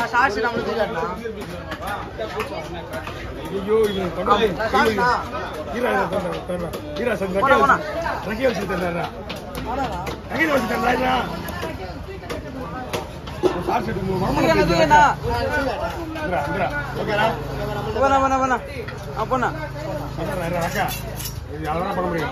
Shorts நம்மளுக்கு தெரியாதுண்ணா ஐயோ இது தொண்டை சாப்பிட்டா? ஈரா தரேன் தரேன் ஈரா சார் போடா, போடா. ரக்கே வச்சு தரேன் ஆனாடா. ரக்கே வச்சு தரேன் சார் செட்டு தூக்கிண்ணா, வரமாட்டேன் தூக்கிண்ணா. இங்கடா இங்கடா ஓகேடா போண்ணா, போண்ணா, போண்ணா. ஆ, போண்ணா. சொல்றேன் ரக்கா இது யாரும் பண்ண முடியும்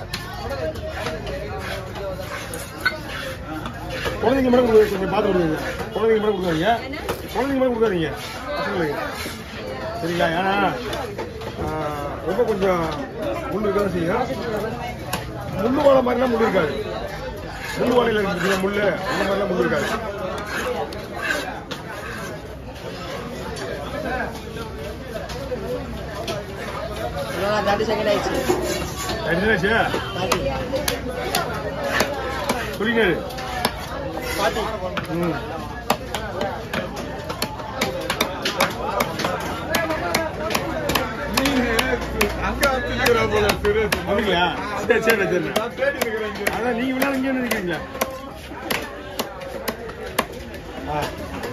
குழந்தைங்க மட்டும் கொடுங்க கொஞ்சம் பார்த்து கொடுங்க குழந்தைங்க மட்டும் கொடுக்காதீங்க குழந்தைங்க மட்டும் கொடுக்காதீங்க பசங்களுக்கு சரிங்களா ஏன்னா ஆஹ், ரொம்ப கொஞ்சம் முள்ளு இருக்காது செய்யும் முள்ளு வாழை மாதிரிலாம் முள்ளு இருக்காது முள்ளு வாழையில இருக்கு முள்ளு அந்த மாதிரிலாம் முள்ளு இருக்காது இல்லைண்ணா, 30 second ஆயிடுச்சு. என்னாச்சு 30. சொல்லிங்க 40. ம் அப்படிங்களா சரி சரி சரி அதான் நீங்க விளையாட இங்கே இருக்கீங்களா ஆ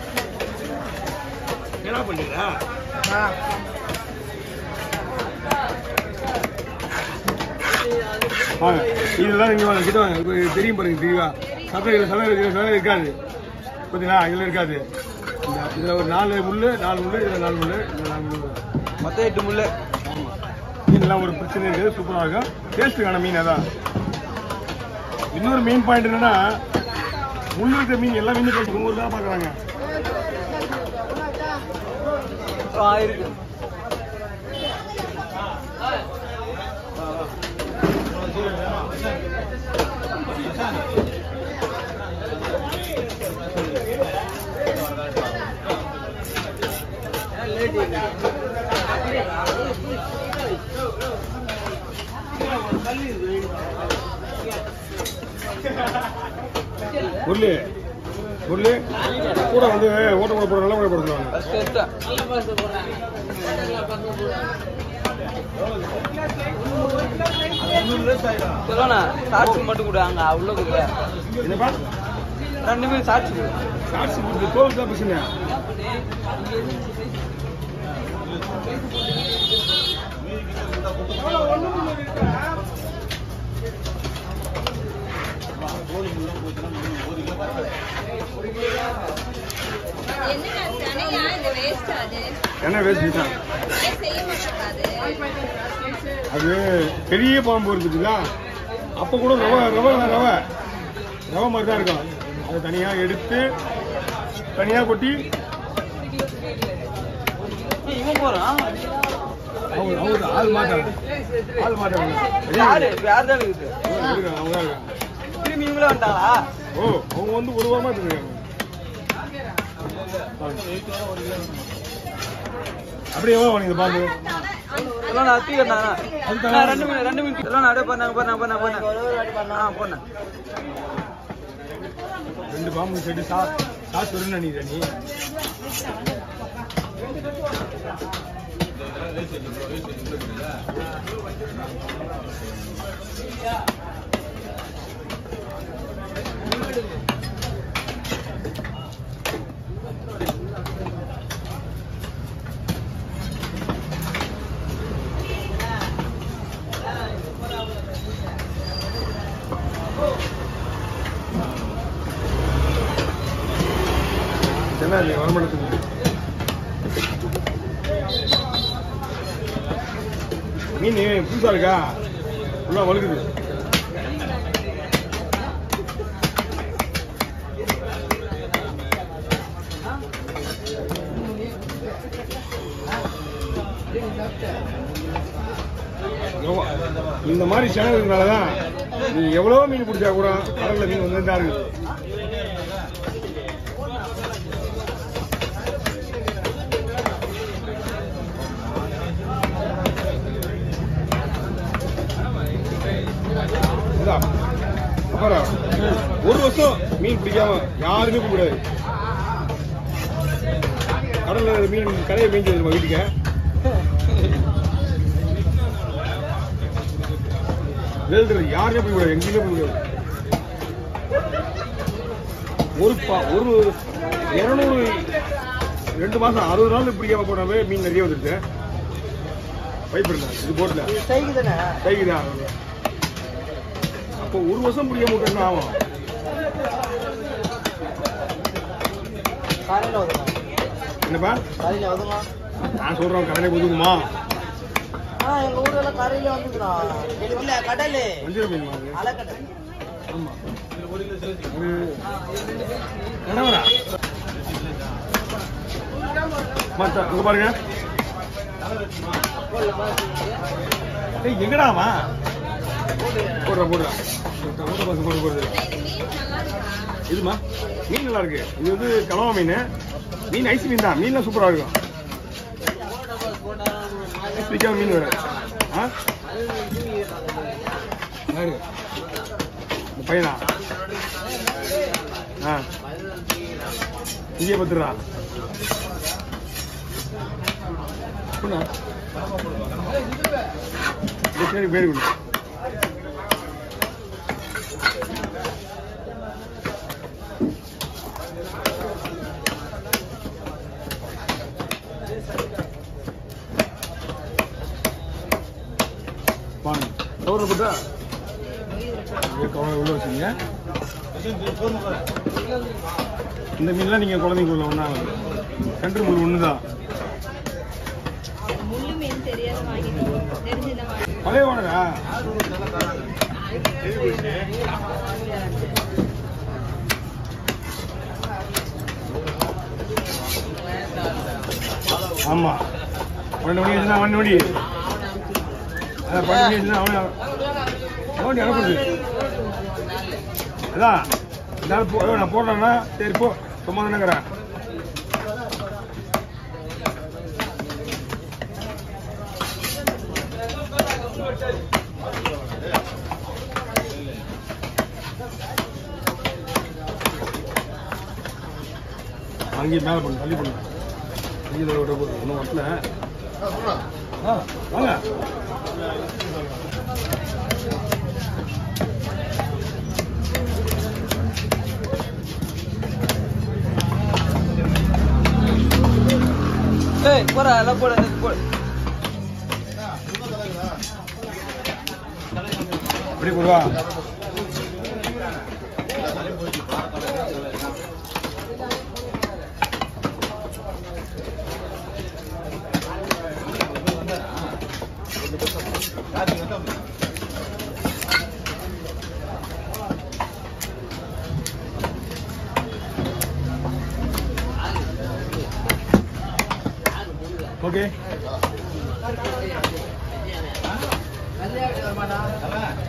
என்ன பண்ணீங்களா ஆ. வாங்க இதெல்லாம் நீங்க வாங்க கிட்ட வாங்க இப்போ தெரியும் பாருங்க தெரியவா சமையல் சமையல் சமையல் இருக்காது பார்த்தீங்களா இதில் இருக்காது இந்த இதில் ஒரு நாலு முள்ளு நாலு முள்ளு இதில் நாலு முள்ளு இதில் நாலு முள்ளு மொத்தம் எட்டு முள்ளு மீன்லாம் ஒரு பிரச்சனை இருக்குது சூப்பராக இருக்கும் டேஸ்ட்டுக்கான மீன் அதான் இன்னொரு மெயின் பாயிண்ட் என்னன்னா முள்ளு இருக்கிற மீன் எல்லா மீனும் கொஞ்சம் ஊர் தான் பார்க்குறாங்க ஆ, இருக்கு முள்ளு முள்ளு கூட வந்து ஓட்ட கூட போட நல்லா கூட போடுறாங்க ஃபர்ஸ்ட் எடுத்தேன் சொல்லண்ணா சாட்சி மட்டும் கொடு அங்க அவ்வளோ கொடுக்கல என்னப்பா ரெண்டுமே சாட்சி கொடு காசு கொடுத்து தோல் தான் பிரச்சனை என்னங்க தனியா இந்த வேஸ்ட் அது என்ன வேஸ்ட் தான் ஏன் செய்ய மாட்டேங்காது அது பெரிய பாம்பு இருக்குதுல்ல அப்போ கூட ரவை ரவை ரவை ரவை மாதிரி தான் இருக்கும் அதை தனியாக எடுத்து தனியாக கொட்டி ஏய், இவன் போறான் அவங்க அவங்க ஆள் மாட்டாங்க ஆள் மாட்டாங்க யாரு வேற தான் இருக்குது இருக்காங்க அவங்க தான் இருக்காங்க திரும்பி இவங்களே வந்துட்டாங்களா ஓ அவங்க வந்து ஒரு வாரமா இருக்காங்க அப்படியே எவ்வளோ நீங்க பாம்பு சொல்லண்ணா தூக்கிண்ணா நான் ரெண்டு மீன் ரெண்டு மீன் சொல்லண்ணா அப்படியே பண்ணாங்க பண்ணாங்க பண்ணாங்க பண்ணாங்க ஒரே ஒரு வாட்டி பண்ணா. ஆ போண்ணா ரெண்டு பாம்பு செட்டு சா சாஸ் வரும்னு நினைக்கிறேன் நீ என்ன நீ வரமாட்டேங்குது மீன் புதுசா இருக்கா உள்ள வழுக்குது எவ்வளோ- இந்த மாதிரி சேனல்னால தான் நீ எவ்வளோ மீன் பிடிச்சா கூட கடல்ல மீன் வந்து தான் இருக்குது இதா. அப்புறம் ஒரு வருஷம் மீன் பிடிக்காம யாருமே கூடாது கடல்ல மீன் கரையை மீன் நம்ம வீட்டுக்கு வேல்டுறது யாருமே போய் கூடாது எங்கேயுமே போய் கூடாது ஒரு பா ஒரு இருநூறு ரெண்டு மாசம் அறுபது நாள் பிடிக்காம போனாவே மீன் நிறைய வந்துருச்சு பைப் இல்லை இது போட்ல இது சைக்கு தானே கைக்குதா அப்போ ஒரு வருஷம் பிடிக்காம விட்டா என்ன ஆகும் காலையில் ஒதுங்க என்னப்பா காலையில் ஒதுங்க நான் சொல்றேன் கடனை ஒதுக்குமா ஆ எங்கள் ஊரெல்லாம் கரையில் வந்துக்கிறோம் இல்லை கடல் வஞ்சிர மீன் வாங்க அலைக்கடல் ஆமா ஒரு கணவரா மத்த இங்க பாருங்க ஏய் எங்கடாமா போடுறா போடுறா ஊட்ட பாசம் போட்டு போடுறது இதுமா மீன் நல்லா இருக்கு இது வந்து கலவா மீன் மீன் ஐஸ் மீன் தான் மீன்லாம் சூப்பரா இருக்கும் ஐஸ் பிடிக்காத மீன் வேற ஆ யாரு இந்த பையனா ஆ இங்கே பத்துறா டிக்ஷனரி பேர் கொடு வாங்க கவர் போட்டா கவர் உள்ள வச்சுங்க இந்த மீன்லாம் நீங்க குழந்தைங்க உள்ள ஒன்றா கன்று முள் ஒன்று தான் முள்ளு மீன் தெரியாத வாங்கிட்டு தெரிஞ்சுதான் வாங்கி பழைய ஓனரா ஆமா பன்னெண்டு மணி ஆச்சுன்னா பன்னெண்டு மணி அதான் பன்னெண்டு மணி ஆச்சுன்னா அவனை அவன் அனுப்புறது அதான் இந்த ஆள் போ நான் போடுறேன்னா சரி போ சும்மா தானேங்கிறேன் அங்கேயே மேலே பண்ணு தள்ளி பண்ணு அங்கேயே விட போகுது ஒன்றும் வரல ஆ வாங்க ஏய் போடா எல்லாம் போட போட அப்படியே போடுவா ஓகே நல்ல வரமாட்டா